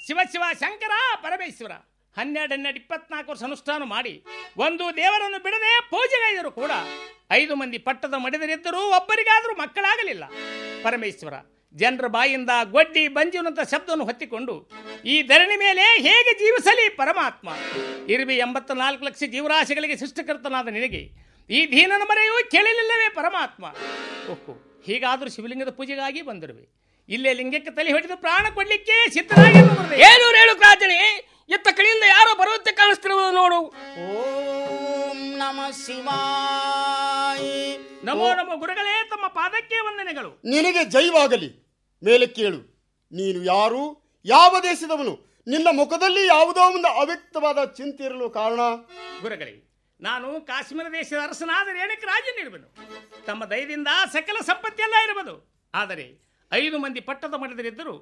ಶಿವ ಶಿವ ಶಂಕರ ಪರಮೇಶ್ವರ ಹನ್ನೆರಡು ಹನ್ನೆರಡು ಇಪ್ಪತ್ನಾಲ್ಕು ವರ್ಷ ಅನುಷ್ಠಾನ ಮಾಡಿ ಒಂದು ದೇವರನ್ನು ಬಿಡದೆ ಪೂಜೆಗೈದರು ಕೂಡ ಐದು ಮಂದಿ ಪಟ್ಟದ ಮಡಿದರಿದ್ದರೂ ಒಬ್ಬರಿಗಾದರೂ ಮಕ್ಕಳಾಗಲಿಲ್ಲ ಪರಮೇಶ್ವರ ಜನರ ಬಾಯಿಂದ ಗೊಡ್ಡಿ ಬಂಜುನಂತ ಶಬ್ದವನ್ನು ಹೊತ್ತಿಕೊಂಡು ಈ ಧರಣಿ ಮೇಲೆ ಹೇಗೆ ಜೀವಿಸಲಿ ಪರಮಾತ್ಮ ಇರುವೆ ಎಂಬತ್ತ ನಾಲ್ಕು ಲಕ್ಷ ಜೀವರಾಶಿಗಳಿಗೆ ಸೃಷ್ಟಿಕರ್ತನಾದ ನಿನಗೆ ಈ ದೀನನ ಮರೆಯೂ ಕೇಳಲಿಲ್ಲವೇ ಪರಮಾತ್ಮ ಓಹೋ ಹೀಗಾದರೂ ಶಿವಲಿಂಗದ ಪೂಜೆಗಾಗಿ ಬಂದಿರುವೆ ಇಲ್ಲೇ ಲಿಂಗಕ್ಕೆ ತಲೆ ಹೊಡೆದು ಪ್ರಾಣ ಕೊಡ್ಲಿಕ್ಕೆ ಸಿದ್ಧರಾಗಿ ಏನು ರೇಣು ರಾಜನೇ ಇತ್ತ ಕಡೆಯಿಂದ ಯಾರೋ ಬರುವಂತೆ ಕಾಣಿಸ್ತಿರುವುದು ನೋಡು ಓಂ ನಮ ಶಿವಾಯ ನಮೋ ನಮೋ ಗುರುಗಳೇ ತಮ್ಮ ಪಾದಕ್ಕೆ ವಂದನೆಗಳು ನಿನಗೆ ಜೈವಾಗಲಿ ಮೇಲೆ ಕೇಳು ನೀನು ಯಾರು ಯಾವ ದೇಶದವನು ನಿನ್ನ ಮುಖದಲ್ಲಿ ಯಾವುದೋ ಒಂದು ಅವ್ಯಕ್ತವಾದ ಚಿಂತೆ ಇರಲು ಕಾರಣ ಗುರುಗಳೇ ನಾನು ಕಾಶ್ಮೀರ ದೇಶದ ಅರಸನಾದ ರೇಣುಕ ರಾಜನಿರುವನು ತಮ್ಮ ದಯದಿಂದ ಸಕಲ ಸಂಪತ್ತೆಲ್ಲ ಇರುವುದು ಆದರೆ ಐದು ಮಂದಿ ಪಟ್ಟದ ಮಠದಲ್ಲಿದ್ದರು